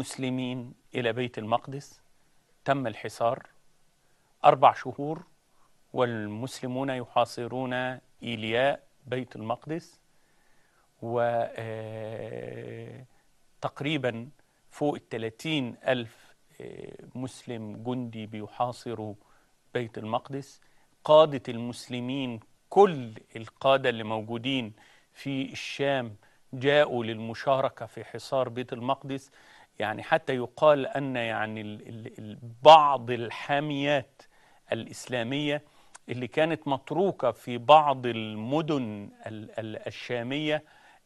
المسلمين إلى بيت المقدس تم الحصار أربع شهور والمسلمون يحاصرون إيلياء بيت المقدس وتقريبا فوق الثلاثين ألف مسلم جندي بيحاصروا بيت المقدس قادة المسلمين كل القادة اللي موجودين في الشام جاءوا للمشاركة في حصار بيت المقدس يعني حتى يقال أن يعني ال ال بعض الحاميات الإسلامية اللي كانت متروكة في بعض المدن الشامية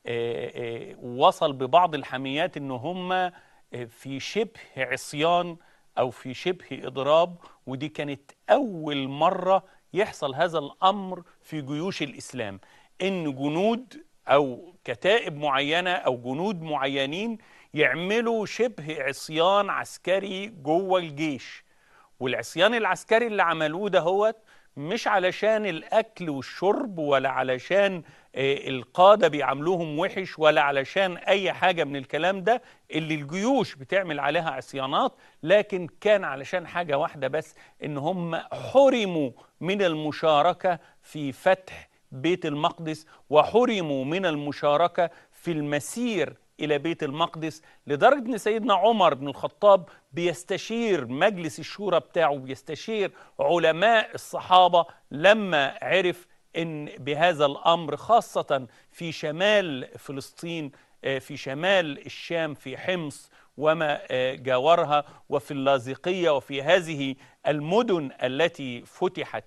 وصل ببعض الحاميات ان هم في شبه عصيان او في شبه اضراب ودي كانت اول مره يحصل هذا الامر في جيوش الاسلام ان جنود او كتائب معينه او جنود معينين يعملوا شبه عصيان عسكري جوه الجيش والعصيان العسكري اللي عملوه ده هو مش علشان الاكل والشرب ولا علشان القادة بيعاملوهم وحش ولا علشان أي حاجة من الكلام ده اللي الجيوش بتعمل عليها عصيانات لكن كان علشان حاجة واحدة بس إن هم حرموا من المشاركة في فتح بيت المقدس وحرموا من المشاركة في المسير إلى بيت المقدس لدرجة أن سيدنا عمر بن الخطاب بيستشير مجلس الشورى بتاعه بيستشير علماء الصحابة لما عرف ان بهذا الامر خاصه في شمال فلسطين في شمال الشام في حمص وما جاورها وفي اللاذقيه وفي هذه المدن التي فتحت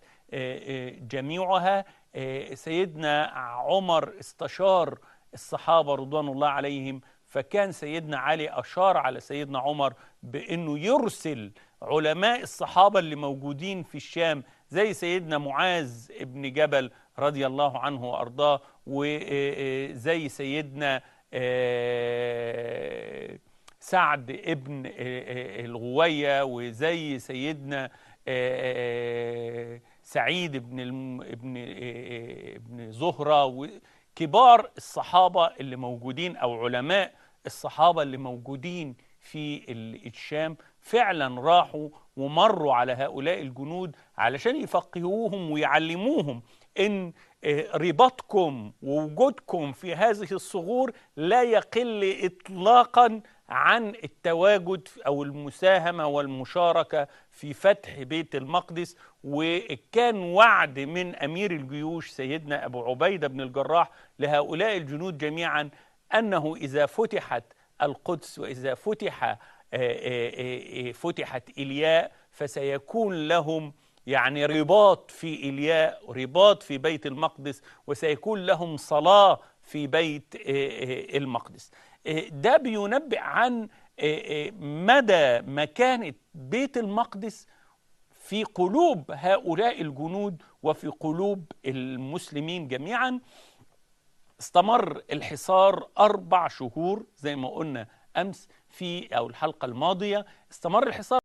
جميعها سيدنا عمر استشار الصحابه رضوان الله عليهم فكان سيدنا علي اشار على سيدنا عمر بانه يرسل علماء الصحابه اللي موجودين في الشام زي سيدنا معاذ ابن جبل رضي الله عنه وارضاه وزي سيدنا سعد ابن الغوية وزي سيدنا سعيد ابن ابن ابن زهرة كبار الصحابة اللي موجودين أو علماء الصحابة اللي موجودين في الشام فعلا راحوا ومروا على هؤلاء الجنود علشان يفقهوهم ويعلموهم ان رباطكم ووجودكم في هذه الصغور لا يقل اطلاقا عن التواجد او المساهمه والمشاركه في فتح بيت المقدس وكان وعد من امير الجيوش سيدنا ابو عبيده بن الجراح لهؤلاء الجنود جميعا انه اذا فتحت القدس واذا فتح فتحت إلياء فسيكون لهم يعني رباط في إلياء رباط في بيت المقدس وسيكون لهم صلاة في بيت المقدس ده بينبئ عن مدى مكانة بيت المقدس في قلوب هؤلاء الجنود وفي قلوب المسلمين جميعا استمر الحصار أربع شهور زي ما قلنا أمس في أو الحلقة الماضية استمر الحصار